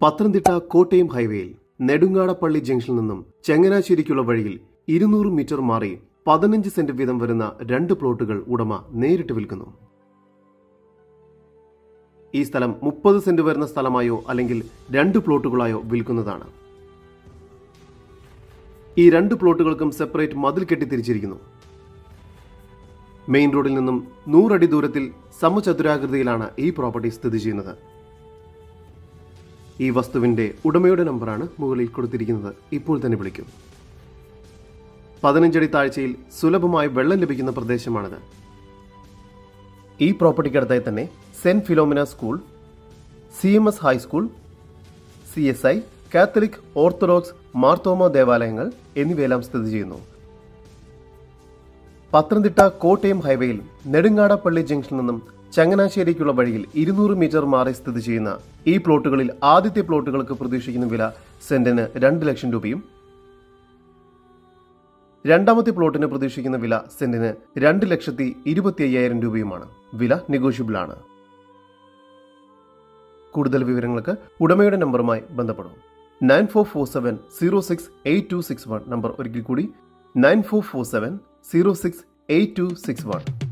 പത്തനംതിട്ട കോട്ടയം ഹൈവേയിൽ നെടുങ്ങാടപ്പള്ളി ജംഗ്ഷനിൽ നിന്നും ചങ്ങനാശ്ശേരിക്കുള്ള വഴിയിൽ ഇരുന്നൂറ് മീറ്റർ മാറി പതിനഞ്ച് സെന്റ് വീതം വരുന്ന രണ്ട് പ്ലോട്ടുകൾ ഉടമ നേരിട്ട് വിൽക്കുന്നു ഈ സ്ഥലം മുപ്പത് സെന്റ് വരുന്ന സ്ഥലമായോ അല്ലെങ്കിൽ രണ്ട് പ്ലോട്ടുകളായോ വിൽക്കുന്നതാണ് ഈ രണ്ട് പ്ലോട്ടുകൾക്കും സെപ്പറേറ്റ് മതിൽ കെട്ടി തിരിച്ചിരിക്കുന്നു മെയിൻ റോഡിൽ നിന്നും നൂറടി ദൂരത്തിൽ സമചതുരാകൃതിയിലാണ് ഈ പ്രോപ്പർട്ടി സ്ഥിതി ചെയ്യുന്നത് ഈ വസ്തുവിന്റെ ഉടമയുടെ നമ്പറാണ് മുകളിൽ കൊടുത്തിരിക്കുന്നത് ഇപ്പോൾ തന്നെ വിളിക്കും പതിനഞ്ചടി താഴ്ചയിൽ സുലഭമായി വെള്ളം ലഭിക്കുന്ന പ്രദേശമാണിത് ഈ പ്രോപ്പർട്ടിക്കടുത്തായി തന്നെ saint Philomena school C M S high school C S I Catholic Orthodox Marthoma ദേവാലയങ്ങൾ എന്നിവയെല്ലാം സ്ഥിതി ചെയ്യുന്നു പത്തനംതിട്ട കോട്ടയം ഹൈവേയിൽ നെടുങ്ങാടപ്പള്ളി ജംഗ്ഷനിൽ നിന്നും ചങ്ങനാശ്ശേരിക്കുള്ള വഴിയിൽ ഇരുന്നൂറ് മീറ്റർ മാറി സ്ഥിതി ചെയ്യുന്ന ഈ പ്ലോട്ടുകളിൽ ആദ്യത്തെ പ്ലോട്ടുകൾക്ക് പ്രതീക്ഷിക്കുന്ന വില സെന്റിന് രണ്ട് ലക്ഷം രൂപയും രണ്ടാമത്തെ പ്ലോട്ടിന് പ്രതീക്ഷിക്കുന്ന വില സെന്റിന് രണ്ട് ലക്ഷത്തി ഇരുപത്തി അയ്യായിരം രൂപയുമാണ് വില നെഗോഷ്യബിൾ ആണ് കൂടുതൽ വിവരങ്ങൾക്ക് ഉടമയുടെ നമ്പറുമായി ബന്ധപ്പെടും nine four four seven zero six eight two six one number ഒരിക്കൽ കൂടി nine four four seven zero six eight two six one